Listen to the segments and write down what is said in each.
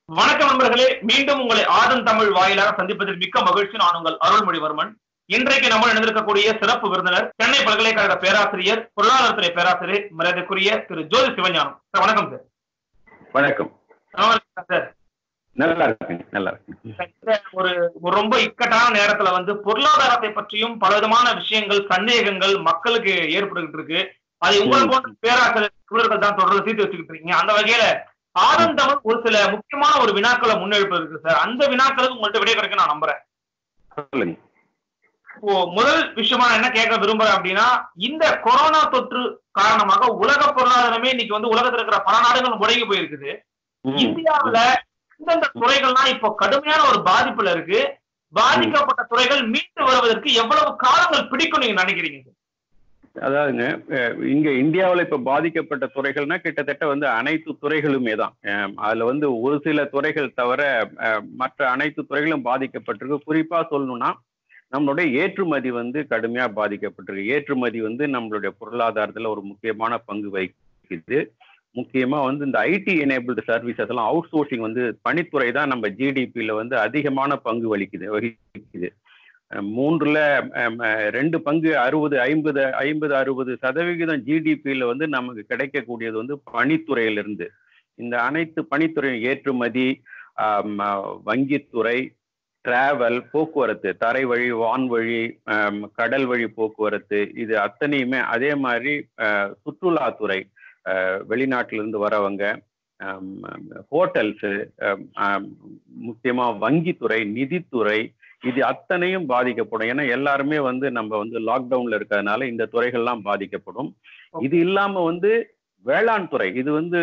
வணக்கம் நண்பர்களே மீண்டும் உங்களை ஆதன் தமிழ் வாயிலாக சந்திப்பதில் மிக்க மகிழ்ச்சி நான் உங்கள் அருள்மொழிவர்மன் இன்றைக்கு நம்ம இணைந்திருக்கக்கூடிய சிறப்பு விருந்தினர் சென்னை பல்கலைக்கழக பேராசிரியர் பொருளாதாரத்துறை பேராசிரியர் மரியாதைக்குரிய திரு ஜோதி சிவஞானம் சார் வணக்கம் சார் வணக்கம் நல்லா இருக்கீங்களா சார் நல்லா இருக்குங்க நல்லா இருக்குங்க சார், ஒரு ஒரு ரொம்ப இக்கட்டான நேரத்துல வந்து பொருளாதாரத்தை பற்றியும் பலவிதமான விஷயங்கள் சந்தேகங்கள் மக்களுக்கு ஏற்பட்டுகிட்டு இருக்கு அதை உங்களை ம். போன்ற பேராசிரியர் நிபுணர்கள் தான் தொடர்ந்து தீர்த்து வச்சுக்கிட்டு இருக்கீங்க அந்த வகையில ஆதன் தமிழ் ஒரு சில முக்கியமான ஒரு வினாக்களை முன்னெடுப்பு இருக்கு சார் அந்த வினாக்களுக்கு உங்கள்ட்ட விடை கிடைக்கும் நான் நம்புறேன் சொல்லுங்க இப்போ முதல் விஷயமா நான் என்ன கேட்க விரும்புறேன் அப்படின்னா இந்த கொரோனா தொற்று காரணமாக உலக பொருளாதாரமே இன்னைக்கு வந்து உலகத்துல இருக்கிற பல நாடுகள் முடங்கி போயிருக்குது ம். இந்தியாவுல எந்தெந்த துறைகள்லாம் இப்போ கடுமையான ஒரு பாதிப்புல இருக்கு பாதிக்கப்பட்ட துறைகள் மீண்டு வருவதற்கு எவ்வளவு காலங்கள் பிடிக்கும் நீங்க நினைக்கிறீங்க சார்? அதாவதுங்க அஹ், இங்க இந்தியாவுல இப்ப பாதிக்கப்பட்ட துறைகள்னா கிட்டத்தட்ட வந்து அனைத்து துறைகளுமே தான் அஹ், அதுல வந்து ஒரு சில துறைகள் தவிர அஹ், மற்ற அனைத்து துறைகளும் பாதிக்கப்பட்டிருக்கு குறிப்பா சொல்லணும்னா நம்மளுடைய ஏற்றுமதி வந்து கடுமையா பாதிக்கப்பட்டிருக்கு ஏற்றுமதி வந்து நம்மளுடைய பொருளாதாரத்துல ஒரு முக்கியமான பங்கு வகிக்குது முக்கியமா வந்து இந்த ஐடி எனேபிள்டு சர்வீசஸ் எல்லாம் அவுட் சோர்சிங் வந்து பணித்துறை தான் நம்ம ஜிடிபியில வந்து அதிகமான பங்கு வலிக்குது வகிக்குது அஹ் மூன்றுல அஹ், அஹ், ரெண்டு பங்கு அறுபது ஐம்பது ஐம்பது அறுபது சதவிகிதம் ஜிடிபியில வந்து நமக்கு கிடைக்கக்கூடியது வந்து பணித்துறையிலிருந்து இந்த அனைத்து பணித்துறை ஏற்றுமதி ஆம், அஹ், வங்கித்துறை டிராவல் போக்குவரத்து தரை வழி வான்வழி ஆம், கடல் வழி போக்குவரத்து இது அத்தனையுமே அதே மாதிரி அஹ், சுற்றுலாத்துறை அஹ், வெளிநாட்டிலிருந்து வரவங்க ஹோட்டல்ஸு முக்கியமா வங்கித்துறை நிதித்துறை இது அத்தனையும் பாதிக்கப்படும் ஏன்னா எல்லாருமே வந்து நம்ம வந்து லாக்டவுன்ல இருக்கிறதுனால இந்த துறைகள்லாம் பாதிக்கப்படும் இது இல்லாம வந்து வேளாண் துறை இது வந்து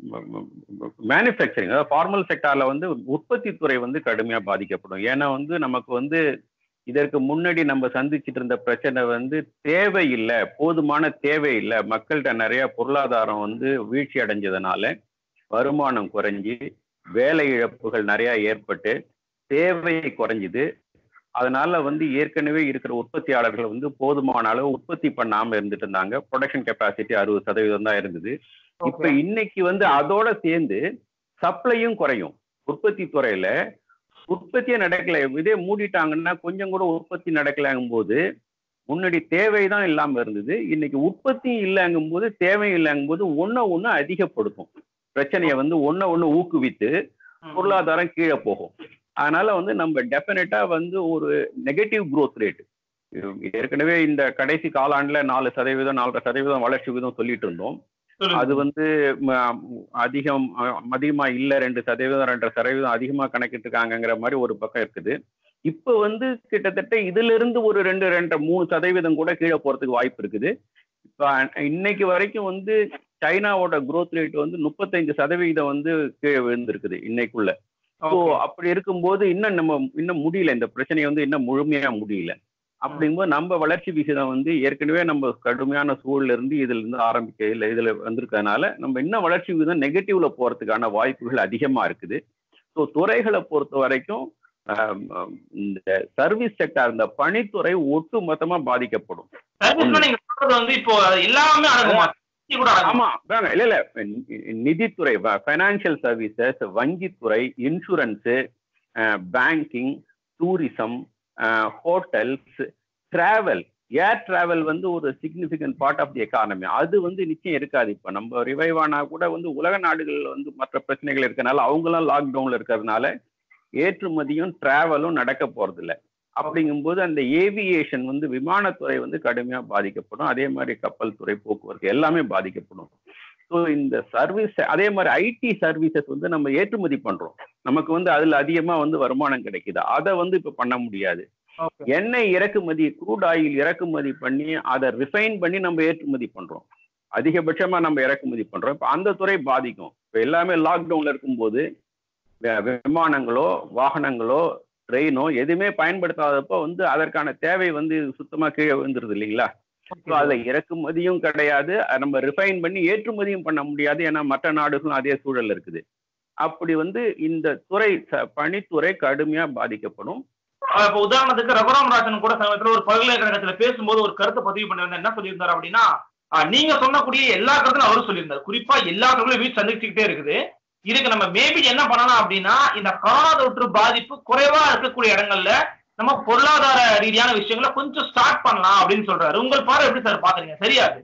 மேனுஃபேக்சரிங் அதாவது ஃபார்மல் செக்டார்ல வந்து உற்பத்தி துறை வந்து கடுமையா பாதிக்கப்படும் ஏன்னா வந்து நமக்கு வந்து இதற்கு முன்னாடி நம்ம சந்திச்சிட்டு இருந்த பிரச்சனை வந்து தேவை இல்லை போதுமான தேவை இல்லை மக்கள்கிட்ட நிறைய பொருளாதாரம் வந்து வீழ்ச்சி அடைஞ்சதுனால வருமானம் குறைஞ்சி வேலை இழப்புகள் நிறைய ஏற்பட்டு தேவை குறைஞ்சுது அதனால வந்து ஏற்கனவே இருக்கிற உற்பத்தியாளர்கள் வந்து போதுமான அளவு உற்பத்தி பண்ணாம இருந்துட்டு இருந்தாங்க ப்ரொடக்ஷன் கெப்பாசிட்டி அறுபது சதவீதம் தான் இருந்தது இப்ப இன்னைக்கு வந்து அதோட சேர்ந்து சப்ளையும் குறையும் உற்பத்தி துறையில உற்பத்தியே நடக்கல இதே மூடிட்டாங்கன்னா கொஞ்சம் கூட உற்பத்தி நடக்கலங்கும் போது முன்னாடி தேவை தான் இல்லாம இருந்தது இன்னைக்கு உற்பத்தி இல்லைங்கும் போது தேவை இல்லைங்கும் போது ஒன்ன ஒண்ணு அதிகப்படுத்தும் பிரச்சனையை வந்து ஒன்ன ஒண்ணு ஊக்குவித்து பொருளாதாரம் கீழே போகும் அதனால வந்து நம்ம டெஃபினட்டா வந்து ஒரு நெகட்டிவ் growth ரேட் ஏற்கனவே இந்த கடைசி காலாண்டுல நாலு சதவீதம் நாலரை சதவீதம் வளர்ச்சி விகிதம் சொல்லிட்டு இருந்தோம் சொல்லுங்க. அது வந்து ம, அதிகம் அ, அதிகமா இல்ல ரெண்டு சதவீதம் ரெண்டரை சதவீதம் அதிகமா கணக்கிட்டு இருக்காங்கங்கிற மாதிரி ஒரு பக்கம் இருக்குது இப்ப வந்து கிட்டத்தட்ட இதுல இருந்து ஒரு ரெண்டு ரெண்டரை மூணு சதவீதம் கூட கீழே போறதுக்கு வாய்ப்பு இருக்குது இப்ப அ- இன்னைக்கு வரைக்கும் வந்து சைனாவோட growth ரேட் வந்து முப்பத்தைந்து சதவீதம் வந்து கீழே விழுந்திருக்குது இன்னைக்குள்ள ஸோ Okay. அப்படி இருக்கும்போது இன்னும் நம்ம இன்னும் முடியல இந்த பிரச்சனையை வந்து இன்னும் முழுமையா முடியல அப்படிங்கும்போது நம்ம வளர்ச்சி விகிதம் வந்து ஏற்கனவே நம்ம கடுமையான சூழல்ல இருந்து இதுல இருந்து ஆரம்பிக்க இல்லை இதுல வந்திருக்கறதுனால நம்ம இன்னும் வளர்ச்சி விகிதம் நெகட்டிவ்ல போறதுக்கான வாய்ப்புகள் அதிகமா இருக்குது ஸோ துறைகளை பொறுத்த வரைக்கும் ஆம், ஆம், இந்த சர்வீஸ் செக்டார் இந்த பணித்துறை ஒட்டு மொத்தமா பாதிக்கப்படும் சர்வீஸ்ல நீங்க சொல்றது வந்து இப்போ எல்லாமே அடங்குமா நிதி கூட அடங்குமா ஆமா வாங்க இல்ல இல்ல நி- நிதித்துறை ஃபைனான்சியல் சர்வீசஸ் வங்கித்துறை insurance banking tourism hotels travel air travel வந்து ஒரு significant part of the economy அது வந்து நிச்சயம் இருக்காது இப்போ நம்ம ரிவைவ் ஆனா கூட வந்து உலக நாடுகள்ல வந்து மற்ற பிரச்சனைகள் இருக்கறனால அவங்களாம் லாக்டவுன்ல இருக்கிறதுனால ஏற்றுமதியும் டிராவலும் நடக்க போறதில்ல அப்படிங்கும்போது அந்த ஏவியேஷன் வந்து விமானத்துறை வந்து கடுமையா பாதிக்கப்படும் அதே மாதிரி கப்பல் துறை போக்குவரத்து எல்லாமே பாதிக்கப்படும் ஸோ இந்த சர்வீஸ் அதே மாதிரி ஐடி சர்வீசஸ் வந்து நம்ம ஏற்றுமதி பண்றோம் நமக்கு வந்து அதுல அதிகமா வந்து வருமானம் கிடைக்குது அதை வந்து இப்ப பண்ண முடியாது Okay. எண்ணெய் இறக்குமதி க்ரூட் ஆயில் இறக்குமதி பண்ணி அதை ரிஃபைன் பண்ணி நம்ம ஏற்றுமதி பண்றோம் அதிகபட்சமா நம்ம இறக்குமதி பண்றோம் இப்ப அந்த துறை பாதிக்கும் இப்ப எல்லாமே லாக்டவுன்ல இருக்கும்போது வி- விமானங்களோ வாகனங்களோ ட்ரெயினோ எதுவுமே பயன்படுத்தாதப்போ வந்து அதற்கான தேவை வந்து சுத்தமா கீழே விழுந்துருது இல்லைங்களா ஸோ அதுல இறக்குமதியும் கிடையாது அஹ் நம்ம ரிஃபைன் பண்ணி ஏற்றுமதியும் பண்ண முடியாது ஏன்னா மற்ற நாடுகளும் அதே சூழல் இருக்குது அப்படி வந்து இந்த துறை ச- பணித்துறை கடுமையா பாதிக்கப்படும் அஹ் இப்ப உதாரணத்துக்கு ரகுராம் ராஜன் கூட சமயத்துல ஒரு பல்கலைக்கழகத்துல பேசும்போது ஒரு கருத்தை பதிவு பண்ணியிருந்தேன் என்ன சொல்லியிருந்தாரு அப்படின்னா அஹ் நீங்க சொன்னக்கூடிய எல்லா கருத்தும் அவரும் சொல்லியிருந்தார் குறிப்பா எல்லா துறைகளும் வீச்சு சந்திச்சுக்கிட்டே இருக்குது இதுக்கு நம்ம மேபி என்ன பண்ணலாம் அப்படின்னா இந்த கொரோனா தொற்று பாதிப்பு குறைவா இருக்கக்கூடிய இடங்கள்ல நம்ம பொருளாதார ரீதியான விஷயங்களை கொஞ்சம் ஸ்டார்ட் பண்ணலாம் அப்படின்னு சொல்றாரு உங்கள் பார்வை எப்படி சார் பாக்குறீங்க சரியா அது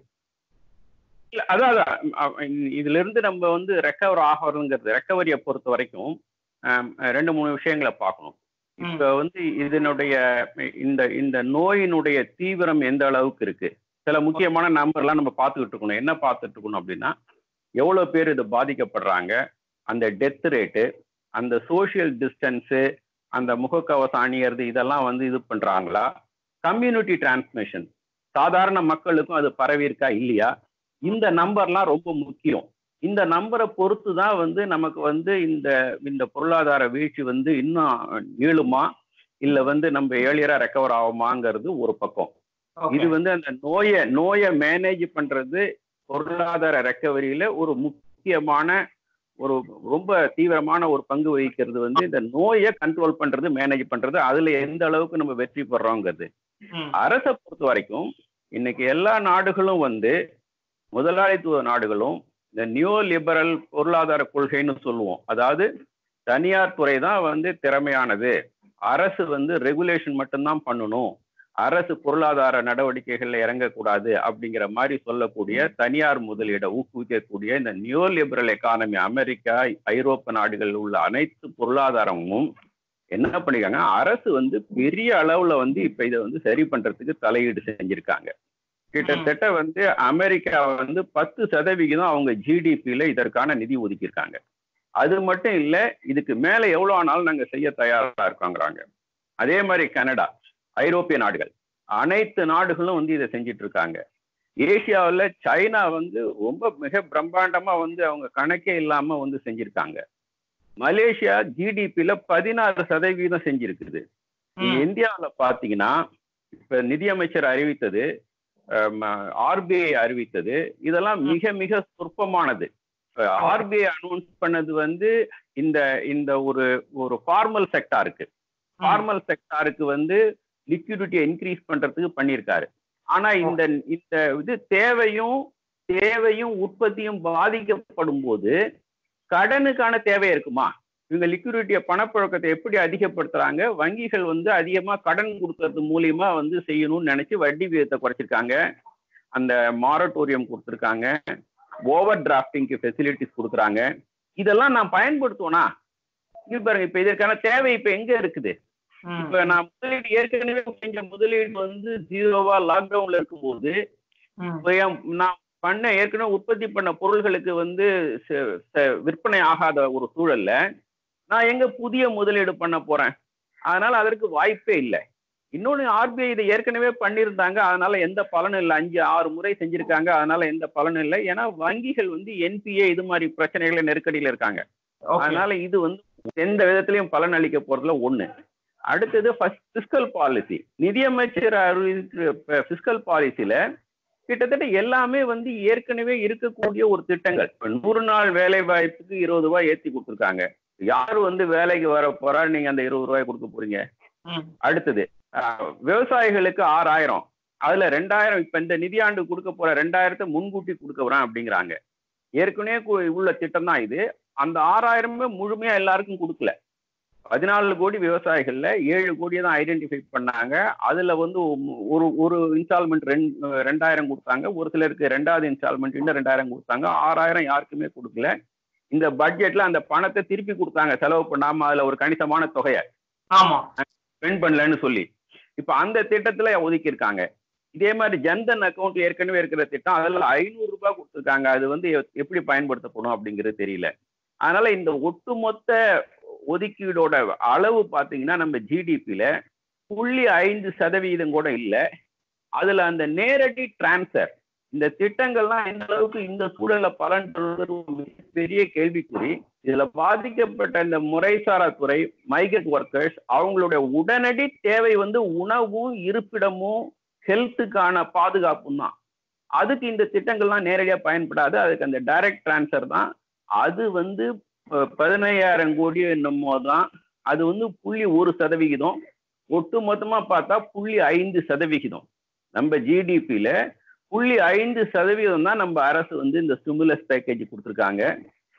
இல்ல, அதான் அதான். அ- இ- இதுல இருந்து நம்ம வந்து ரெக்கவர் ஆகிறதுங்கிறது ரெக்கவரியை பொறுத்த வரைக்கும் ஆம், ரெண்டு மூணு விஷயங்களை பார்க்கணும் ம், இப்ப வந்து இதனுடைய இந்த இந்த நோயினுடைய தீவிரம் எந்த அளவுக்கு இருக்கு சில முக்கியமான நம்பர்லாம் நம்ம பார்த்துக்கிட்டு இருக்கணும் என்ன பார்த்துட்டு இருக்கணும் அப்படின்னா எவ்வளவு பேர் இது பாதிக்கப்படுறாங்க அந்த டெத் ரேட்டு அந்த சோஷியல் டிஸ்டன்ஸு அந்த முகக்கவசம் அணியறது இதெல்லாம் வந்து இது பண்றாங்களா கம்யூனிட்டி டிரான்ஸ்மிஷன் சாதாரண மக்களுக்கும் அது பரவி இருக்கா இல்லையா இந்த நம்பர்லாம் ரொம்ப முக்கியம் இந்த நம்பரை பொறுத்து தான் வந்து நமக்கு வந்து இந்த இந்த பொருளாதார வீழ்ச்சி வந்து இன்னும் நீளுமா இல்ல வந்து நம்ம ஏழியரா ரெக்கவர் ஆகுமாங்கிறது ஒரு பக்கம் okay. இது வந்து அந்த நோயை நோயை மேனேஜ் பண்றது பொருளாதார ரெக்கவரியில ஒரு முக்கியமான ஒரு ரொம்ப தீவிரமான ஒரு பங்கு வகிக்கிறது வந்து இந்த நோயை கண்ட்ரோல் பண்றது மேனேஜ் பண்றது அதுல எந்த அளவுக்கு நம்ம வெற்றி பெறோங்கிறது ம், அரசை பொறுத்த வரைக்கும் இன்னைக்கு எல்லா நாடுகளும் வந்து முதலாளித்துவ நாடுகளும் இந்த நியோ லிபரல் பொருளாதார கொள்கைன்னு சொல்லுவோம் அதாவது தனியார் துறை தான் வந்து திறமையானது அரசு வந்து ரெகுலேஷன் மட்டும்தான் பண்ணணும் அரசு பொருளாதார நடவடிக்கைகள்ல இறங்கக்கூடாது அப்படிங்கிற மாதிரி சொல்லக்கூடிய தனியார் முதலீடை ஊக்குவிக்கக்கூடிய இந்த நியோ லிபரல் எக்கானமி அமெரிக்கா ஐரோப்பா நாடுகளில் உள்ள அனைத்து பொருளாதாரமும் என்ன பண்ணிருக்காங்க அரசு வந்து பெரிய அளவுல வந்து இப்ப இதை வந்து சரி பண்றதுக்கு தலையீடு செஞ்சிருக்காங்க கிட்டத்தட்ட வந்து அமெரிக்கா வந்து பத்து சதவிகிதம் அவங்க ஜிடிபியில இதற்கான நிதி ஒதுக்கியிருக்காங்க அது மட்டும் இல்ல இதுக்கு மேல எவ்வளவு ஆனாலும் நாங்க செய்ய தயாரா இருக்காங்கிறாங்க அதே மாதிரி கனடா ஐரோப்பிய நாடுகள் அனைத்து நாடுகளும் வந்து இதை செஞ்சிட்டு இருக்காங்க ஏசியாவில் சைனா வந்து ரொம்ப மிக பிரம்மாண்டமா வந்து அவங்க கணக்கே இல்லாம வந்து செஞ்சிருக்காங்க மலேசியா ஜிடிபியில பதினாறு சதவீதம் செஞ்சிருக்குது ம், இந்தியாவில் பார்த்தீங்கன்னா இப்ப நிதியமைச்சர் அறிவித்தது ஆர்பிஐ அறிவித்தது இதெல்லாம் மிக மிக சொற்பமானது ஆர்பிஐ அனௌன்ஸ் பண்ணது வந்து இந்த இந்த ஒரு ஒரு ஃபார்மல் செக்டாருக்கு ஃபார்மல் செக்டாருக்கு வந்து லிக்விடிட்டியை இன்க்ரீஸ் பண்றதுக்கு பண்ணியிருக்காரு ஆனா இந்த இந்த இது தேவையும் தேவையும் உற்பத்தியும் பாதிக்கப்படும் போது கடனுக்கான தேவை இருக்குமா இவங்க லிக்விடிட்டியை பணப்புழக்கத்தை எப்படி அதிகப்படுத்துறாங்க வங்கிகள் வந்து அதிகமா கடன் கொடுக்கறது மூலியமா வந்து செய்யணும்னு நினைச்சு வட்டி விகிதத்தை குறைச்சிருக்காங்க அந்த மாரட்டோரியம் கொடுத்துருக்காங்க ஓவர் டிராஃப்டிங்க்கு ஃபெசிலிட்டிஸ் கொடுக்குறாங்க இதெல்லாம் நான் பயன்படுத்துவேனா இது பாருங்க இப்ப இதற்கான தேவை இப்ப எங்க இருக்குது ம், இப்ப நான் முதலீடு ஏற்கனவே செஞ்ச முதலீடு வந்து ஜீரோவா லாக்டவுன்ல இருக்கும்போது ம், இப்ப என் நான் பண்ண ஏற்கனவே உற்பத்தி பண்ண பொருள்களுக்கு வந்து ச- ச- விற்பனை ஆகாத ஒரு சூழல்ல நான் எங்க புதிய முதலீடு பண்ண போறேன் அதனால அதற்கு வாய்ப்பே இல்லை இன்னொன்னு ஆர்பிஐ இதை ஏற்கனவே பண்ணியிருந்தாங்க அதனால எந்த பலனும் இல்லை அஞ்சு ஆறு முறை செஞ்சிருக்காங்க அதனால எந்த பலனும் இல்லை ஏன்னா வங்கிகள் வந்து என்பிஏ இது மாதிரி பிரச்சனைகளை நெருக்கடியில இருக்காங்க okay. அதனால இது வந்து எந்த விதத்திலையும் பலன் அளிக்க போறதுல ஒண்ணு அடுத்தது பிஸ்கல் பாலிசி நிதியமைச்சர் அறிவிக்கிற பிஸ்கல் பாலிசியில கிட்டத்தட்ட எல்லாமே வந்து ஏற்கனவே இருக்கக்கூடிய ஒரு திட்டங்கள் இப்ப நூறு நாள் வேலை வாய்ப்புக்கு இருபது ரூபாய் ஏத்தி கொடுத்துருக்காங்க யார் வந்து வேலைக்கு வர போறா நீங்க அந்த இருபது ரூபாய் கொடுக்க போறீங்க ம், அடுத்தது அஹ், விவசாயிகளுக்கு ஆறாயிரம் அதுல ரெண்டாயிரம் இப்ப இந்த நிதியாண்டு கொடுக்க போற ரெண்டாயிரத்தை முன்கூட்டி கொடுக்க போறேன் அப்படிங்கிறாங்க ஏற்கனவே கு- உள்ள திட்டம் தான் இது அந்த ஆறாயிரமே முழுமையா எல்லாருக்கும் கொடுக்கல பதினாலு கோடி விவசாயிகள்ல ஏழு கோடியை தான் ஐடென்டிஃபை பண்ணாங்க அதுல வந்து ஒ- ஒரு ஒரு இன்ஸ்டால்மெண்ட் ரெண்டு ரெண்டாயிரம் கொடுத்தாங்க ஒரு சிலருக்கு ரெண்டாவது இன்ஸ்டால்மெண்ட் இன்னும் ரெண்டாயிரம் கொடுத்தாங்க ஆறாயிரம் யாருக்குமே கொடுக்கல இந்த பட்ஜெட்ல அந்த பணத்தை திருப்பி கொடுத்தாங்க செலவு பண்ணாம அதுல ஒரு கணிசமான தொகையை ஆமா ஸ்பெண்ட் பண்ணலன்னு சொல்லி இப்ப அந்த திட்டத்துல ஒதுக்கி இருக்காங்க இதே மாதிரி ஜன்தன் அக்கௌண்ட் ஏற்கனவே இருக்கிற திட்டம் அதுல ஐநூறு ரூபாய் கொடுத்துருக்காங்க அது வந்து எப்- எப்படி பயன்படுத்தப்படும் அப்படிங்கிறது தெரியல அதனால இந்த ஒட்டுமொத்த ஒதுக்கீடோட அளவு பாத்தீங்கன்னா நம்ம ஜிடிபியில புள்ளி ஐந்து சதவீதம் கூட இல்லை அதுல அந்த நேரடி டிரான்ஸ்ஃபர் இந்த திட்டங்கள்லாம் எந்த அளவுக்கு இந்த சூழல்ல பலன் தருவது ஒரு மிகப்பெரிய கேள்விக்குறி இதுல பாதிக்கப்பட்ட இந்த முறைசாரா துறை மைக்ரேட் ஒர்க்கர்ஸ் அவங்களுடைய உடனடி தேவை வந்து உணவும் இருப்பிடமும் ஹெல்த்துக்கான பாதுகாப்பும் தான் அதுக்கு இந்த திட்டங்கள்லாம் நேரடியாக பயன்படாது அதுக்கு அந்த டைரக்ட் டிரான்ஸ்ஃபர் தான் அது வந்து ப- பதினையாயிரம் கோடி என்னமோ தான் அது வந்து புள்ளி ஒரு சதவிகிதம் ஒட்டு மொத்தமா பார்த்தா புள்ளி ஐந்து சதவிகிதம் நம்ம ஜிடிபியில புள்ளி ஐந்து சதவீதம் தான் நம்ம அரசு வந்து இந்த ஸ்டிமுலஸ் பேக்கேஜ் கொடுத்துருக்காங்க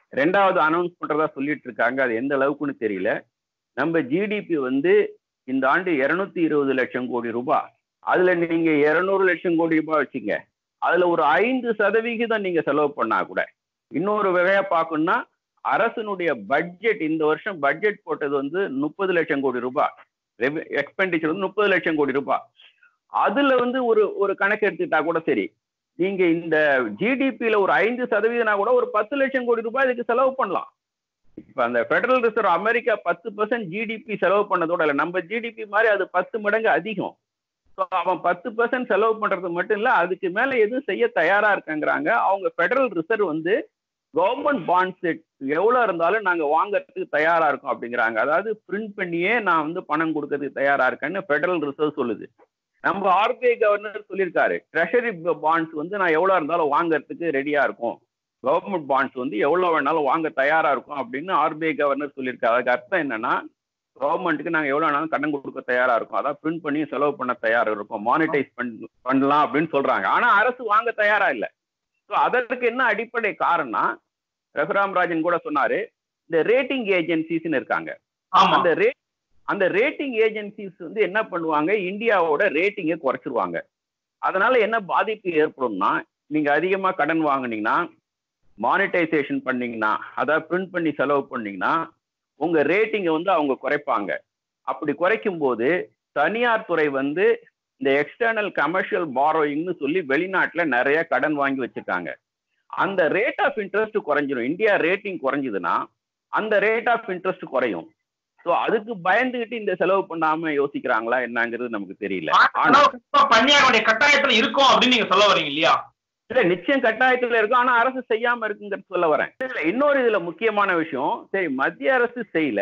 ரெண்டாவது அனௌன்ஸ் பண்றதா சொல்லிட்டு இருக்காங்க அது எந்த அளவுக்குன்னு தெரியல நம்ம ஜிடிபி வந்து இந்த ஆண்டு இருநூத்தி இருபது லட்சம் கோடி ரூபாய் அதுல நீங்க இருநூறு லட்சம் கோடி ரூபாய் வச்சுங்க அதுல ஒரு ஐந்து சதவிகிதம் நீங்க செலவு பண்ணா கூட இன்னொரு வகையா பார்க்கணும்னா அரசனுடைய பட்ஜெட் இந்த வருஷம் பட்ஜெட் போட்டது வந்து முப்பது லட்சம் கோடி ரூபாய் எக்ஸ்பெண்டிச்சர் வந்து முப்பது லட்சம் கோடி ரூபாய் அதுல வந்து ஒரு ஒரு கணக்கு எடுத்துக்கிட்டா கூட சரி நீங்க இந்த ஜிடிபியில ஒரு ஐந்து சதவீதம்னா கூட ஒரு பத்து லட்சம் கோடி ரூபாய் இதுக்கு செலவு பண்ணலாம் இப்ப அந்த ஃபெடரல் ரிசர்வ் அமெரிக்கா பத்து பர்சன்ட் ஜிடிபி செலவு பண்ணதோட இல்லை நம்ம ஜிடிபி மாதிரி அது பத்து மடங்கு அதிகம் ஸோ அவன் பத்து பர்சன்ட் செலவு பண்றது மட்டும் இல்ல அதுக்கு மேல எதுவும் செய்ய தயாரா இருக்காங்கிறாங்க அவங்க ஃபெடரல் ரிசர்வ் வந்து கவர்மெண்ட் பாண்ட்ஸ் எவ்வளவு இருந்தாலும் நாங்க வாங்கறதுக்கு தயாரா இருக்கோம் அப்படிங்கிறாங்க அதாவது பிரிண்ட் பண்ணியே நான் வந்து பணம் கொடுக்கறதுக்கு தயாரா இருக்கேன்னு ஃபெடரல் ரிசர்வ் சொல்லுது நம்ம ஆர்பிஐ கவர்னர் சொல்லியிருக்காரு ட்ரெஷரி பாண்ட்ஸ் வந்து நான் எவ்வளவு இருந்தாலும் வாங்கறதுக்கு ரெடியா இருக்கும் கவர்மெண்ட் பாண்ட்ஸ் வந்து எவ்வளவு வேணாலும் வாங்க தயாரா இருக்கும் அப்படின்னு ஆர்பிஐ கவர்னர் சொல்லியிருக்காரு அதுக்கு அர்த்தம் என்னன்னா கவர்மெண்ட்டுக்கு நாங்கள் எவ்வளோ வேணாலும் கடன் கொடுக்க தயாரா இருக்கும் அதான் பிரிண்ட் பண்ணி செலவு பண்ண தயாரா இருக்கும் மானிட்டைஸ் பண்ணலாம் அப்படின்னு சொல்றாங்க ஆனா அரசு வாங்க தயாரா இல்லை ஸோ அதற்கு என்ன அடிப்படை காரணம் ரகுராம் ராஜன் கூட சொன்னாரு இந்த ரேட்டிங் ஏஜென்சிஸ்னு இருக்காங்க ஆமா அந்த ரேட் அந்த ரேட்டிங் ஏஜென்சிஸ் வந்து என்ன பண்ணுவாங்க இந்தியாவோட ரேட்டிங்கை குறைச்சிருவாங்க அதனால என்ன பாதிப்பு ஏற்படும்னா நீங்க அதிகமா கடன் வாங்குனீங்கன்னா மானிட்டைசேஷன் பண்ணீங்கன்னா அதாவது பிரிண்ட் பண்ணி செலவு பண்ணீங்கன்னா உங்க ரேட்டிங்கை வந்து அவங்க குறைப்பாங்க அப்படி குறைக்கும் போது தனியார் துறை வந்து இந்த எக்ஸ்டர்னல் கமர்ஷியல் பாரோயிங்னு சொல்லி வெளிநாட்டுல நிறைய கடன் வாங்கி வச்சிருக்காங்க அந்த ரேட் ஆஃப் இன்ட்ரெஸ்ட் குறைஞ்சிரும் இந்தியா ரேட்டிங் குறைஞ்சதுன்னா அந்த ரேட் ஆஃப் இன்ட்ரெஸ்ட் குறையும் ஸோ அதுக்கு பயந்துகிட்டு இந்த செலவு பண்ணாம யோசிக்கிறாங்களா என்னங்கிறது நமக்கு தெரியல ஆனா செலவு கண்டிப்பா பண்ணியாக வேண்டிய கட்டாயத்துல இருக்கும் அப்படின்னு நீங்க சொல்ல வரீங்க இல்லையா இல்ல நிச்சயம் கட்டாயத்துல இருக்கும் ஆனா அரசு செய்யாம இருக்குங்கிறது சொல்ல வரேன் இல்ல இன்னொரு இதுல முக்கியமான விஷயம் சரி மத்திய அரசு செய்யல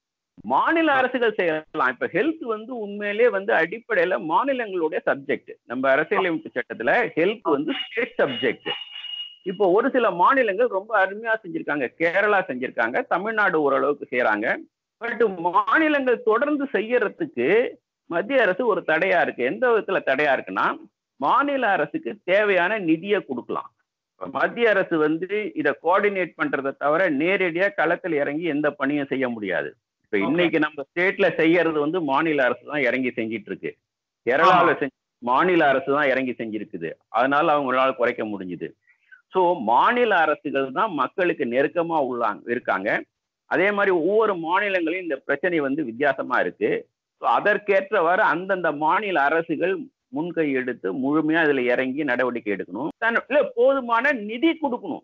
மாநில அரசுகள் செய்யலாம் இப்ப ஹெல்த் வந்து உண்மையிலேயே வந்து அடிப்படையில மாநிலங்களுடைய சப்ஜெக்ட் நம்ம அரசியலமைப்பு சட்டத்துல ஹெல்த் வந்து ஸ்டேட் சப்ஜெக்ட் இப்போ ஒரு சில மாநிலங்கள் ரொம்ப அருமையா செஞ்சிருக்காங்க கேரளா செஞ்சிருக்காங்க தமிழ்நாடு ஓரளவுக்கு செய்யறாங்க பட் மாநிலங்கள் தொடர்ந்து செய்யறதுக்கு மத்திய அரசு ஒரு தடையா இருக்கு எந்த விதத்துல தடையா இருக்குன்னா மாநில அரசுக்கு தேவையான நிதியை கொடுக்கலாம் இப்ப மத்திய அரசு வந்து இதை கோஆர்டினேட் பண்றதை தவிர நேரடியா களத்தில் இறங்கி எந்த பணியும் செய்ய முடியாது இப்ப இன்னைக்கு நம்ம ஸ்டேட்ல செய்யறது வந்து மாநில அரசு தான் இறங்கி செஞ்சிட்டு இருக்கு கேரளால செஞ்ச மாநில அரசு தான் இறங்கி செஞ்சிருக்குது அதனால அவங்களால குறைக்க முடிஞ்சுது ஸோ மாநில அரசுகள் தான் மக்களுக்கு நெருக்கமா உள்ளாங்க இருக்காங்க அதே மாதிரி ஒவ்வொரு மாநிலங்களையும் இந்த பிரச்சனை வந்து வித்தியாசமா இருக்கு ஸோ அதற்கேற்றவாறு அந்தந்த மாநில அரசுகள் முன்கை எடுத்து முழுமையா இதுல இறங்கி நடவடிக்கை எடுக்கணும் தன் இல்ல போதுமான நிதி கொடுக்கணும்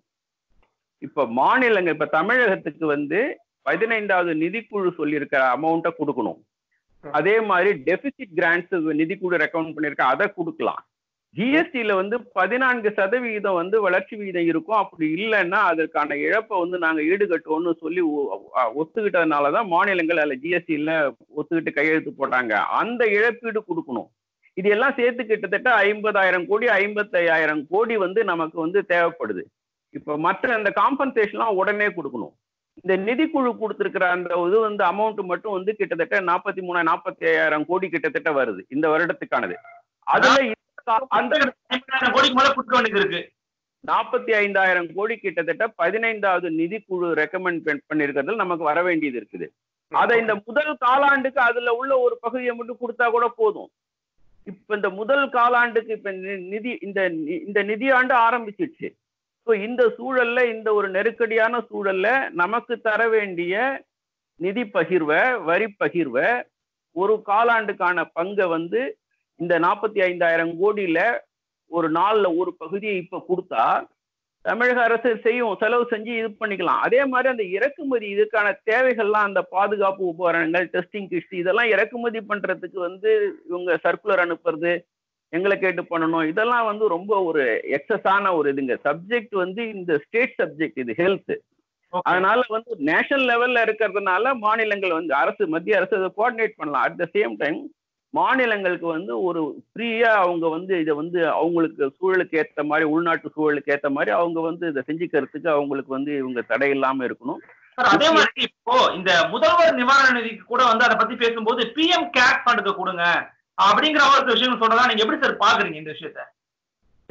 இப்ப மாநிலங்கள் இப்ப தமிழகத்துக்கு வந்து பதினைந்தாவது நிதிக்குழு சொல்லியிருக்கிற அமௌண்ட்டை கொடுக்கணும் அதே மாதிரி டெபிசிட் கிராண்ட்ஸ் நிதிக்குழு ரெக்கமெண்ட் பண்ணியிருக்க அதை கொடுக்கலாம் ஜிஎஸ்டியில வந்து பதினான்கு சதவிகிதம் வந்து வளர்ச்சி விகிதம் இருக்கும் அப்படி இல்லைன்னா அதற்கான இழப்பை வந்து நாங்க ஈடுகட்டுவோம்னு சொல்லி ஒத்துக்கிட்டதுனால தான் மாநிலங்கள் அதில் ஜிஎஸ்டியில் ஒத்துக்கிட்டு கையெழுத்து போட்டாங்க அந்த இழப்பீடு கொடுக்கணும் இது எல்லாம் சேர்த்து கிட்டத்தட்ட ஐம்பதாயிரம் கோடி ஐம்பத்தையாயிரம் கோடி வந்து நமக்கு வந்து தேவைப்படுது இப்போ மற்ற அந்த காம்பன்சேஷன்லாம் உடனே கொடுக்கணும் இந்த நிதிக்குழு கொடுத்துருக்கிற அந்த இது வந்து அமௌண்ட் மட்டும் வந்து கிட்டத்தட்ட நாற்பத்தி மூணு நாற்பத்தி ஐயாயிரம் கோடி கிட்டத்தட்ட வருது இந்த வருடத்துக்கானது அதுல அந்த ஐம்பதாயிரம் கோடிக்கு மேல கொடுக்க வேண்டியது இருக்கு நாற்பத்தி ஐந்தாயிரம் கோடி கிட்டத்தட்ட பதினைந்தாவது நிதிக்குழு ரெக்கமெண்ட் பண்ணிருக்கிறதுல நமக்கு வர வேண்டியது இருக்குது அதை இந்த முதல் காலாண்டுக்கு அதுல உள்ள ஒரு பகுதியை மட்டும் கொடுத்தா கூட போதும் இப்ப இந்த முதல் காலாண்டுக்கு இப்ப நி- நிதி இந்த நி- இந்த நிதியாண்டு ஆரம்பிச்சிடுச்சு ஸோ இந்த சூழல்ல இந்த ஒரு நெருக்கடியான சூழல்ல நமக்கு தர வேண்டிய நிதி பகிர்வை வரி பகிர்வை ஒரு காலாண்டுக்கான பங்கை வந்து இந்த நாற்பத்தி ஐந்தாயிரம் கோடியில ஒரு நாள்ல ஒரு பகுதியை இப்ப கொடுத்தா தமிழக அரசு செய்யும் செலவு செஞ்சு இது பண்ணிக்கலாம் அதே மாதிரி அந்த இறக்குமதி இதுக்கான தேவைகள்லாம் அந்த பாதுகாப்பு உபகரணங்கள் டெஸ்டிங் கிட்ஸ் இதெல்லாம் இறக்குமதி பண்றதுக்கு வந்து இவங்க சர்க்குலர் அனுப்புறது எங்களை கேட்டு பண்ணணும் இதெல்லாம் வந்து ரொம்ப ஒரு எக்ஸஸான ஒரு இதுங்க சப்ஜெக்ட் வந்து இந்த ஸ்டேட் சப்ஜெக்ட் இது ஹெல்த் Okay. அதனால வந்து நேஷனல் லெவல்ல இருக்கிறதுனால மாநிலங்கள் வந்து அரசு மத்திய அரசு அதை கோஆர்டினேட் பண்ணலாம் அட் த சேம் டைம் மாநிலங்களுக்கு வந்து ஒரு ஃப்ரீயா அவங்க வந்து இதை வந்து அவங்களுக்கு சூழலுக்கு ஏற்ற மாதிரி உள்நாட்டு சூழலுக்கு ஏற்ற மாதிரி அவங்க வந்து இதை செஞ்சுக்கிறதுக்கு அவங்களுக்கு வந்து இவங்க தடை இல்லாம இருக்கணும் சார் அதே மாதிரி இப்போ இந்த முதல்வர் நிவாரண நிதிக்கு கூட வந்து அதை பத்தி பேசும்போது பிஎம் கேர் ஃபண்டுக்கு கொடுங்க அப்படிங்கிற ஒரு விஷயம் சொல்றதா நீங்க எப்படி சார் பாக்குறீங்க இந்த விஷயத்த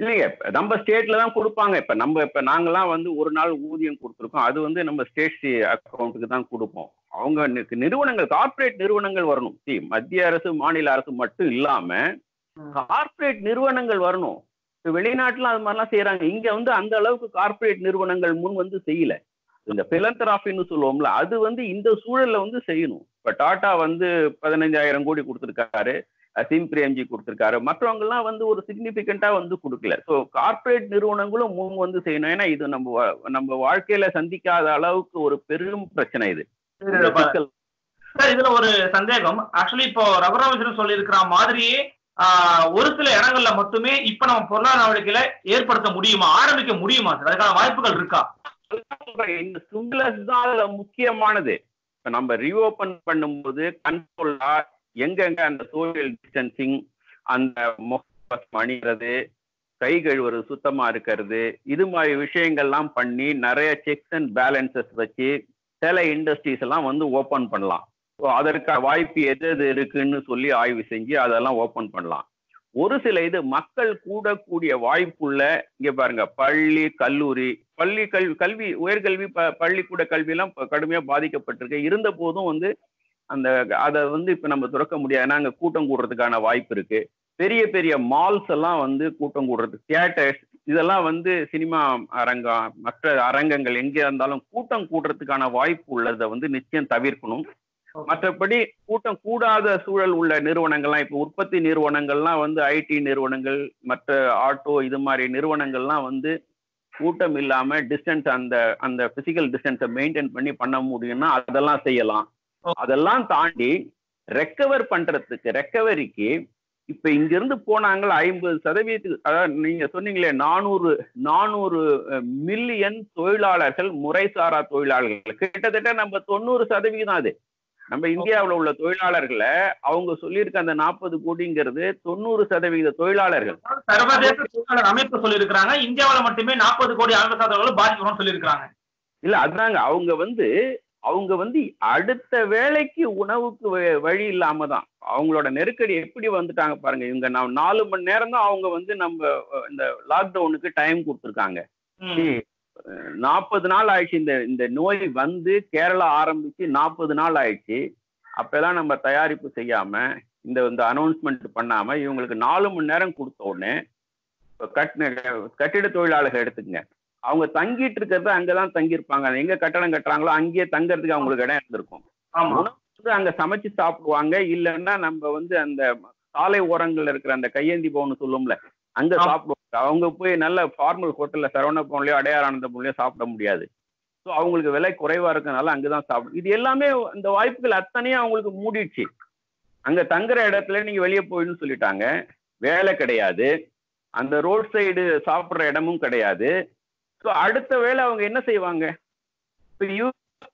இல்லைங்க இப்ப நம்ம ஸ்டேட்ல தான் கொடுப்பாங்க இப்ப நம்ம இப்ப நாங்கெல்லாம் வந்து ஒரு நாள் ஊதியம் கொடுத்துருக்கோம் அது வந்து நம்ம ஸ்டேட் அக்கௌண்ட்டுக்கு தான் கொடுப்போம் அவங்க நி- நிறுவனங்கள் கார்ப்பரேட் நிறுவனங்கள் வரணும் See, மத்திய அரசு மாநில அரசு மட்டும் இல்லாம கார்ப்பரேட் நிறுவனங்கள் வரணும் இப்ப வெளிநாட்டுல அது மாதிரிலாம் செய்யறாங்க இங்க வந்து அந்த அளவுக்கு கார்ப்பரேட் நிறுவனங்கள் முன் வந்து செய்யல இந்த பிலந்தராஃபின்னு சொல்லுவோம்ல அது வந்து இந்த சூழல்ல வந்து செய்யணும் இப்ப டாடா வந்து பதினஞ்சாயிரம் கோடி கொடுத்துருக்காரு அசீம் பிரேம்ஜி கொடுத்துருக்காரு மற்றவங்க எல்லாம் வந்து ஒரு சிக்னிபிகண்டா வந்து கொடுக்கல ஸோ கார்ப்பரேட் நிறுவனங்களும் முன் வந்து செய்யணும் ஏன்னா இது நம்ம வா- நம்ம வாழ்க்கையில சந்திக்காத அளவுக்கு ஒரு பெரும் பிரச்சனை இது இந்த சிக்கல் சார் இதுல ஒரு சந்தேகம் ஆக்சுவலி இப்போ ரகுராமச்சந்திரன் சொல்லி இருக்கிற மாதிரியே ஆஹ், ஒரு சில இடங்கள்ல மட்டுமே இப்ப நம்ம பொருளாதார நடவடிக்கையில ஏற்படுத்த முடியுமா ஆரம்பிக்க முடியுமா சார் அதுக்கான வாய்ப்புகள் இருக்கா சொல்றேன், இந்த ஸ்டிமுலஸ் தான் அதுல முக்கியமானது இப்ப நம்ம ரீஓபன் பண்ணும்போது கண்ட்ரோலா எங்கெங்க அந்த சோஷியல் டிஸ்டன்சிங் அந்த முகம் அணிகிறது கை கழுவுறது சுத்தமா இருக்கிறது இது மாதிரி விஷயங்கள்லாம் பண்ணி நிறைய செக்ஸ் அண்ட் பேலன்சஸ் வச்சு சில இண்டஸ்ட்ரீஸ் எல்லாம் வந்து ஓபன் பண்ணலாம் ஸோ அதற்கு வாய்ப்பு எது எது இருக்குன்னு சொல்லி ஆய்வு செஞ்சு அதெல்லாம் ஓபன் பண்ணலாம் ஒரு சில இது மக்கள் கூடக்கூடிய வாய்ப்புள்ள இங்க பாருங்க பள்ளி கல்லூரி பள்ளி கல்வி கல்வி உயர்கல்வி ப பள்ளிக்கூட கல்வியெல்லாம் இப்ப கடுமையா பாதிக்கப்பட்டிருக்கு இருந்த போதும் வந்து அந்த அதை வந்து இப்ப நம்ம துறக்க முடியாது ஏன்னா அங்க கூட்டம் கூடுறதுக்கான வாய்ப்பு இருக்கு பெரிய பெரிய மால்ஸ் எல்லாம் வந்து கூட்டம் கூடுறது தியேட்டர்ஸ் இதெல்லாம் வந்து சினிமா அரங்கம் மற்ற அரங்கங்கள் எங்க இருந்தாலும் கூட்டம் கூடுறதுக்கான வாய்ப்பு உள்ளதை வந்து நிச்சயம் தவிர்க்கணும் மற்றபடி கூட்டம் கூடாத சூழல் உள்ள நிறுவனங்கள்லாம் இப்போ உற்பத்தி நிறுவனங்கள்லாம் வந்து ஐடி நிறுவனங்கள் மற்ற ஆட்டோ இது மாதிரி நிறுவனங்கள்லாம் வந்து கூட்டம் இல்லாம டிஸ்டன்ஸ் அந்த அந்த பிசிக்கல் டிஸ்டன்ஸை மெயின்டைன் பண்ணி பண்ண முடியும்னா அதெல்லாம் செய்யலாம் அதெல்லாம் தாண்டி ரெக்கவர் பண்றதுக்கு ரெக்கவரிக்கு இப்ப இங்க இருந்து போனாங்களா ஐம்பது சதவீதத்துக்கு அதாவது நீங்க சொன்னீங்களே நானூறு நானூறு மில்லியன் தொழிலாளர்கள் முறைசாரா தொழிலாளர்கள் கிட்டத்தட்ட நம்ம தொண்ணூறு சதவீதம் அது நம்ம இந்தியாவுல உள்ள தொழிலாளர்களை அவங்க சொல்லியிருக்க அந்த நாற்பது கோடிங்கிறது தொண்ணூறு சதவீத தொழிலாளர்கள் சர்வதேச தொழிலாளர் அமைப்பு சொல்லியிருக்கிறாங்க இந்தியாவுல மட்டுமே நாற்பது கோடி ஆழ்வசாதவர்கள் பாதிக்கணும்னு சொல்லியிருக்கிறாங்க இல்ல அதாங்க அவங்க வந்து அவங்க வந்து அடுத்த வேலைக்கு உணவுக்கு வ- வழி இல்லாம தான் அவங்களோட நெருக்கடி எப்படி வந்துட்டாங்க பாருங்க இவங்க நான் நாலு மணி நேரம் தான் அவங்க வந்து நம்ம அஹ், இந்த லாக்டவுனுக்கு டைம் கொடுத்துருக்காங்க ம். நாற்பது நாள் ஆயிடுச்சு இந்த இந்த நோய் வந்து கேரளா ஆரம்பிச்சு நாற்பது நாள் ஆயிடுச்சு அப்பெல்லாம் நம்ம தயாரிப்பு செய்யாம இந்த இந்த அனௌன்ஸ்மெண்ட் பண்ணாம இவங்களுக்கு நாலு மணி நேரம் கொடுத்த உடனே இப்ப கட் கட்டிட தொழிலாளர்கள் எடுத்துக்கங்க அவங்க தங்கிட்டு இருக்கிறது அங்கதான் தங்கியிருப்பாங்க அது எங்க கட்டடம் கட்டுறாங்களோ அங்கேயே தங்கறதுக்கு அவங்களுக்கு இடம் இருந்திருக்கும் ஆமா உணவு வந்து அங்க சமைச்சு சாப்பிடுவாங்க இல்லைன்னா நம்ம வந்து அந்த சாலை ஓரங்கள்ல இருக்கிற அந்த கையேந்தி பவன் சொல்லுவோம்ல அங்க ஆமா. சாப்பிடுவாங்க அவங்க போய் நல்ல ஃபார்மல் ஹோட்டல்ல சரவண பவன்லயோ அடையாரானந்த பவன்லயோ சாப்பிட முடியாது ஸோ அவங்களுக்கு விலை குறைவா இருக்கனால அங்கதான் சாப்பிடும் இது எல்லாமே அந்த வாய்ப்புகள் அத்தனையும் அவங்களுக்கு மூடிடுச்சு அங்க தங்குற இடத்துல நீங்க வெளியே போயிடுன்னு சொல்லிட்டாங்க வேலை கிடையாது அந்த ரோட் சைடு சாப்பிடுற இடமும் கிடையாது ஸோ அடுத்த வேலை அவங்க என்ன செய்வாங்க இப்போ யூ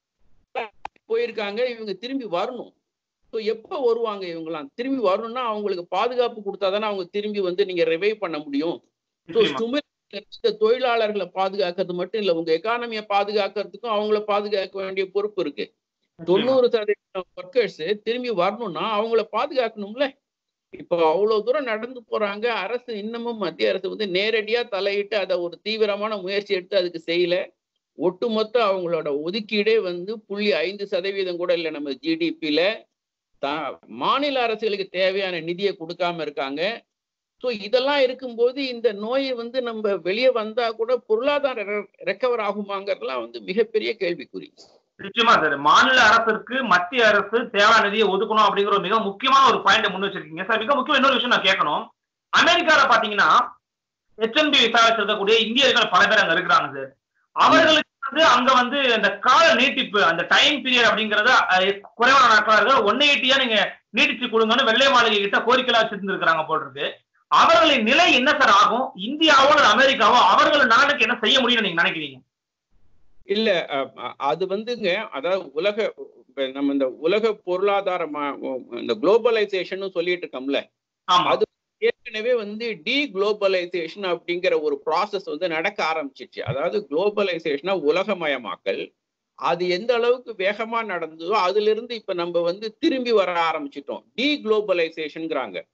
போயிருக்காங்க இவங்க திரும்பி வரணும் ஸோ எப்போ வருவாங்க இவங்கலாம் திரும்பி வரணும்னா அவங்களுக்கு பாதுகாப்பு கொடுத்தா தானே அவங்க திரும்பி வந்து நீங்க ரிவைவ் பண்ண முடியும் ஸோ நிச்சயமா. இந்த தொழிலாளர்களை பாதுகாக்கிறது மட்டும் இல்ல உங்க எக்கானமியை பாதுகாக்கிறதுக்கும் அவங்கள பாதுகாக்க வேண்டிய பொறுப்பு இருக்கு தொண்ணூறு சதவீதம் ஒர்க்கர்ஸ் திரும்பி வரணும்னா அவங்கள பாதுகாக்கணும்ல இப்போ அவ்வளவு தூரம் நடந்து போறாங்க அரசு இன்னமும் மத்திய அரசு வந்து நேரடியா தலையிட்டு அதை ஒரு தீவிரமான முயற்சி எடுத்து அதுக்கு செய்யல ஒட்டுமொத்த அவங்களோட ஒதுக்கீடே வந்து புள்ளி ஐந்து சதவீதம் கூட இல்லை நம்ம ஜிடிபியில த மாநில அரசுகளுக்கு தேவையான நிதியை கொடுக்காம இருக்காங்க ஸோ இதெல்லாம் இருக்கும்போது இந்த நோய் வந்து நம்ம வெளியே வந்தா கூட பொருளாதார ரெக்கவர் ஆகுமாங்கிறதுலாம் வந்து மிகப்பெரிய கேள்விக்குறி நிச்சயமா சார் மாநில அரசிற்கு மத்திய அரசு தேவையான நிதியை ஒதுக்கணும் அப்படிங்கிற ஒரு மிக முக்கியமான ஒரு பாயிண்ட் முன் வச்சிருக்கீங்க சார் மிக முக்கியம் இன்னொரு விஷயம் நான் கேட்கணும் அமெரிக்கால பாத்தீங்கன்னா ஹெச்என்பி விசா வச்சிருக்கக்கூடிய இந்தியர்கள் பல பேர் அங்க இருக்கிறாங்க சார் அவர்களுக்கு வந்து அங்க வந்து அந்த கால நீட்டிப்பு அந்த டைம் பீரியட் அப்படிங்கறது அஹ், குறைவான நாட்களா இருக்கு ஒன் எயிட்டியா நீங்க நீட்டிச்சு கொடுங்கன்னு வெள்ளை மாளிகை கிட்ட கோரிக்கையா வச்சிருந்துருக்காங்க போல் இருக்கு அவர்களின் நிலை என்ன சார் ஆகும் இந்தியாவோ அல்லது அமெரிக்காவோ அவர்கள் நாட்டுக்கு என்ன செய்ய முடியும்னு நீங்க நினைக்கிறீங்க இல்ல அஹ், அஹ், அது வந்துங்க அதாவது உலக இப்ப நம்ம இந்த உலக பொருளாதார மா- இந்த குளோபலைசேஷன் சொல்லிட்டு இருக்கோம்ல ஆமா அது ஏற்கனவே வந்து டி குளோபலைசேஷன் அப்படிங்கிற ஒரு ப்ராசஸ் வந்து நடக்க ஆரம்பிச்சிச்சு அதாவது குளோபலைசேஷனா உலகமயமாக்கல் அது எந்த அளவுக்கு வேகமா நடந்ததோ அதுல இருந்து இப்ப நம்ம வந்து திரும்பி வர ஆரம்பிச்சிட்டோம் டி குளோபலைசேஷன்ங்கிறாங்க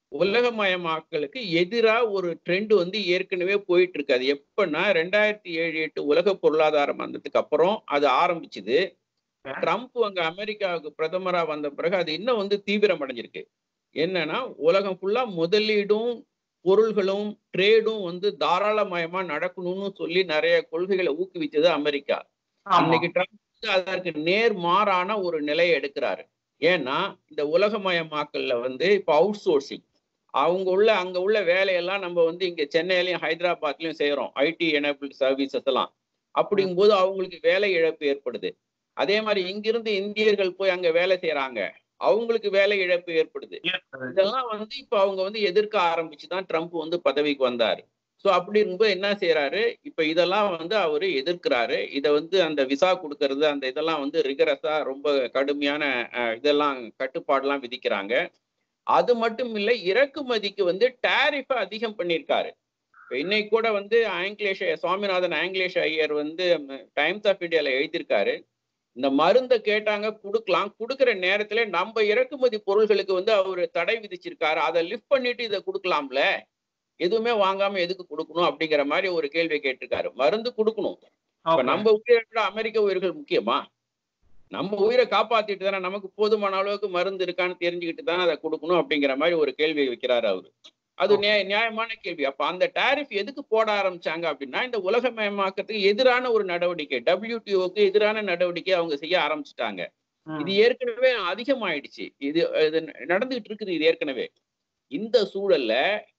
உலகமயமாக்கலுக்கு எதிரா ஒரு ட்ரெண்ட் வந்து ஏற்கனவே போயிட்டு இருக்கு அது எப்பன்னா ரெண்டாயிரத்தி ஏழு எட்டு உலக பொருளாதார மந்தத்துக்கு அப்புறம் அது ஆரம்பிச்சுது ட்ரம்ப் அங்க அமெரிக்காவுக்கு பிரதமரா வந்த பிறகு அது இன்னும் வந்து தீவிரம் அடைஞ்சிருக்கு என்னன்னா உலகம் ஃபுல்லா முதலீடும் பொருள்களும் ட்ரேடும் வந்து தாராளமயமா நடக்கணும்னு சொல்லி நிறைய கொள்கைகளை ஊக்குவிச்சது அமெரிக்கா ஆமா இன்னைக்கு ட்ரம்ப் வந்து அதற்கு நேர் மாறான ஒரு நிலையை எடுக்கிறாரு ஏன்னா இந்த உலகமயமாக்கல்ல வந்து இப்போ அவுட் சோர்சிங் அவங்க உள்ள அங்க உள்ள வேலையெல்லாம் நம்ம வந்து இங்க சென்னையிலயும் ஹைதராபாத்லயும் செய்யறோம் ஐடி எனபிள் சர்வீசஸ் எல்லாம் அப்படிங்கும்போது அவங்களுக்கு வேலை இழப்பு ஏற்படுது அதே மாதிரி இங்கிருந்து இந்தியர்கள் போய் அங்க வேலை செய்யறாங்க அவங்களுக்கு வேலை இழப்பு ஏற்படுது இதெல்லாம் வந்து இப்ப அவங்க வந்து எதிர்க்க ஆரம்பிச்சுதான் ட்ரம்ப் வந்து பதவிக்கு வந்தாரு சோ அப்படி இருக்கும்போது என்ன செய்யறாரு இப்ப இதெல்லாம் வந்து அவரு எதிர்க்கிறாரு இதை வந்து அந்த விசா கொடுக்கறது அந்த இதெல்லாம் வந்து ரிகரஸா ரொம்ப கடுமையான அஹ், இதெல்லாம் கட்டுப்பாடுலாம் விதிக்கிறாங்க அது மட்டும் இல்லை இறக்குமதிக்கு வந்து டேரிஃபை அதிகம் பண்ணியிருக்காரு இப்ப இன்னைக்கு கூட வந்து ஆங்கிலேஷ சுவாமிநாதன் ஆங்கிலேஷ ஐயர் வந்து டைம்ஸ் ஆஃப் இந்தியால எழுதியிருக்காரு இந்த மருந்தை கேட்டாங்க கொடுக்கலாம் கொடுக்குற நேரத்துல நம்ம இறக்குமதி பொருள்களுக்கு வந்து அவர் தடை விதிச்சிருக்காரு அதை லிஃப்ட் பண்ணிட்டு இதை கொடுக்கலாம்ல எதுவுமே வாங்காம எதுக்கு கொடுக்கணும் அப்படிங்கிற மாதிரி ஒரு கேள்வி கேட்டிருக்காரு மருந்து கொடுக்கணும் இப்ப நம்ம உயிரை விட அமெரிக்க உயிர்கள் முக்கியமா நம்ம உயிரை காப்பாத்திட்டு தானே நமக்கு போதுமான அளவுக்கு மருந்து இருக்கான்னு தெரிஞ்சுக்கிட்டு தானே அதை கொடுக்கணும் அப்படிங்கிற மாதிரி ஒரு கேள்வி வைக்கிறாரு அவரு அது நியாய- நியாயமான கேள்வி அப்ப அந்த டாரிஃப் எதுக்கு போட ஆரம்பிச்சாங்க அப்படின்னா இந்த உலகமயமாக்கத்துக்கு எதிரான ஒரு நடவடிக்கை டபிள்யூடிஓக்கு எதிரான நடவடிக்கை அவங்க செய்ய ஆரம்பிச்சிட்டாங்க இது ஏற்கனவே அதிகமாயிடுச்சு இது இது நடந்துகிட்டு இருக்குது இது ஏற்கனவே இந்த சூழல்ல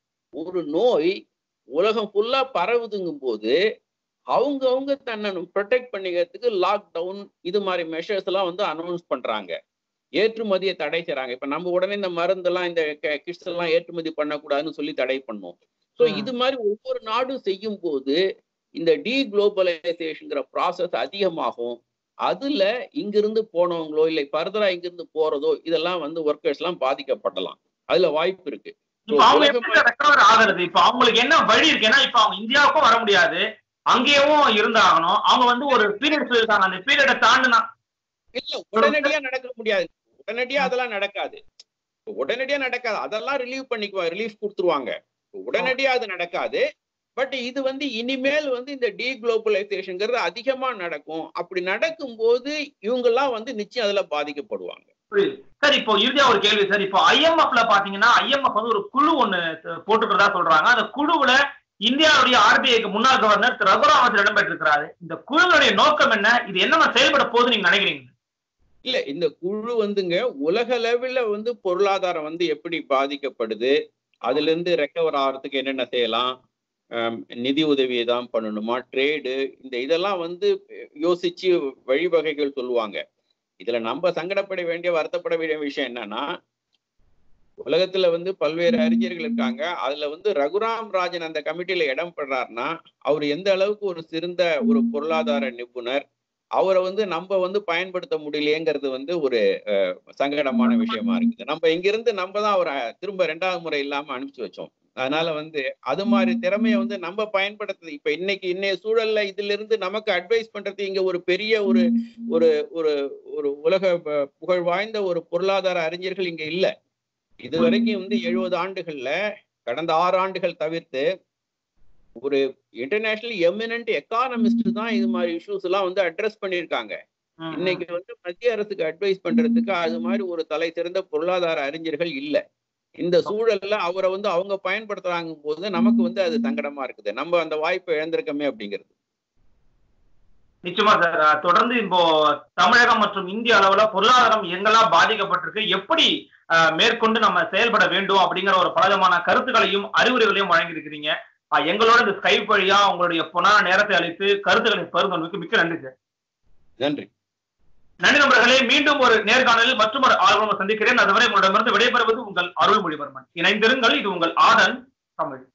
ஒரு நோய் உலகம் ஃபுல்லா பரவுதுங்கும் போது அவங்க அவங்க தன்னை ப்ரொடெக்ட் பண்ணிக்கிறதுக்கு லாக்டவுன் இது மாதிரி மெஷர்ஸ் எல்லாம் வந்து அனௌன்ஸ் பண்றாங்க ஏற்றுமதியை தடை செய்றாங்க இப்ப நம்ம உடனே இந்த மருந்தெல்லாம் இந்த கிட்ஸ் எல்லாம் ஏற்றுமதி பண்ணக்கூடாதுன்னு சொல்லி தடை பண்ணோம் ஸோ ம். இது மாதிரி ஒவ்வொரு நாடும் செய்யும் போது இந்த டீ குளோபலைசேஷன்ங்கிற ப்ராசஸ் அதிகமாகும் அதுல இங்கிருந்து போனவங்களோ இல்லை ஃபர்தரா இங்கிருந்து போறதோ இதெல்லாம் வந்து ஒர்க்கர்ஸ் எல்லாம் பாதிக்கப்படலாம் அதுல வாய்ப்பு இருக்கு இப்ப அவங்க எப்படி ரெக்கவர் ஆகுறது இப்ப அவங்களுக்கு என்ன வழி இருக்கு ஏன்னா இப்ப அவங்க இந்தியாவுக்கும் வர முடியாது அங்கேயும் இருந்தாகணும் அவங்க வந்து ஒரு பீரியட் சொல்லியிருக்காங்க அந்த பீரியடை தாண்டினா இல்ல உடனடியா நடக்க முடியாது உடனடியா அதெல்லாம் நடக்காது உடனடியா நடக்காது அதெல்லாம் ரிலீவ் பண்ணிக்குவாங்க ரிலீஃப் கொடுத்துருவாங்க உடனடியா அது நடக்காது பட் இது வந்து இனிமேல் வந்து இந்த டீ குளோபலைசேஷன்ங்கிறது அதிகமா நடக்கும் அப்படி நடக்கும்போது இவங்கெல்லாம் வந்து நிச்சயம் அதுல பாதிக்கப்படுவாங்க புரியுது சார் இப்போ இறுதியா ஒரு கேள்வி சார் இப்போ ஐஎம்எஃப்ல பாத்தீங்கன்னா ஐஎம்எஃப் வந்து ஒரு குழு ஒண்ணு போட்டுக்கிறதா சொல்றாங்க அந்த குழுவுல இந்தியாவுடைய ஆர்பிஐக்கு முன்னாள் கவர்னர் திரு ரகுராம் அவர்கள் இடம்பெற்றிருக்கிறாரு இந்த குழுவுடைய நோக்கம் என்ன இது என்ன செயல்பட போகுது நீங்க நினைக்கிறீங்க இல்ல இந்த குழு வந்துங்க உலக லெவல்ல வந்து பொருளாதாரம் வந்து எப்படி பாதிக்கப்படுது அதுல இருந்து ரெக்கவர் ஆகிறதுக்கு என்னென்ன செய்யலாம் ஆம், நிதி உதவியை தான் பண்ணணுமா ட்ரேடு இந்த இதெல்லாம் வந்து யோசிச்சு வழிவகைகள் சொல்லுவாங்க இதுல நம்ம சங்கடப்பட வேண்டிய வருத்தப்பட வேண்டிய விஷயம் என்னன்னா உலகத்துல வந்து பல்வேறு அறிஞர்கள் இருக்காங்க அதுல வந்து ரகுராம் ராஜன் அந்த கமிட்டியில இடம் பெறாருன்னா அவர் எந்த அளவுக்கு ஒரு சிறந்த ஒரு பொருளாதார நிபுணர் அவரை வந்து நம்ம வந்து பயன்படுத்த முடியலையேங்கிறது வந்து ஒரு அஹ், சங்கடமான விஷயமா இருக்குது நம்ம இங்கிருந்து நம்ம தான் அவரை திரும்ப ரெண்டாவது முறை இல்லாம அனுப்பிச்சு வச்சோம் அதனால வந்து அது மாதிரி திறமையை வந்து நம்ம பயன்படுத்துது இப்ப இன்னைக்கு இன்னைய சூழல்ல இதுல இருந்து நமக்கு அட்வைஸ் பண்றது இங்க ஒரு பெரிய ஒரு ஒரு ஒரு ஒரு உலக ப- புகழ் வாய்ந்த ஒரு பொருளாதார அறிஞர்கள் இங்க இல்ல இது வரைக்கும் வந்து எழுபது ஆண்டுகள்ல கடந்த ஆறு ஆண்டுகள் தவிர்த்து ஒரு இன்டர்நேஷனல் எமினன்ட் எக்கானமிஸ்ட் தான் இது மாதிரி இஷ்யூஸ் எல்லாம் வந்து அட்ரஸ் பண்ணியிருக்காங்க ம், இன்னைக்கு வந்து மத்திய அரசுக்கு அட்வைஸ் பண்றதுக்கு அது மாதிரி ஒரு தலை சிறந்த பொருளாதார அறிஞர்கள் இல்ல இந்த சூழல்ல அவரை வந்து அவங்க பயன்படுத்துறாங்க போது நமக்கு வந்து அது சங்கடமா இருக்குது நம்ம அந்த வாய்ப்பை இழந்திருக்கோமே அப்படிங்கிறது நிச்சயமா சார் அஹ் தொடர்ந்து இப்போ தமிழகம் மற்றும் இந்திய அளவுல பொருளாதாரம் எங்கெல்லாம் பாதிக்கப்பட்டிருக்கு எப்படி அஹ், மேற்கொண்டு நம்ம செயல்பட வேண்டும் அப்படிங்கிற ஒரு பலவிதமான கருத்துக்களையும் அறிவுரைகளையும் வழங்கியிருக்கிறீங்க அஹ், எங்களோட இந்த ஸ்கைப் வழியா உங்களுடைய பொன்னான நேரத்தை அளித்து கருத்துக்களை பருந்தமைக்கு மிக்க நன்றி சார் நன்றி நன்றி நண்பர்களே மீண்டும் ஒரு நேர்காணலில் மற்றும் ஒரு ஆர்வம் சந்திக்கிறேன் அதுவரை உங்களிடமிருந்து விடைபெறுவது உங்கள் அருள்மொழிவர்மன் இணைந்திருங்கள் இது உங்கள் ஆதன் தமிழ்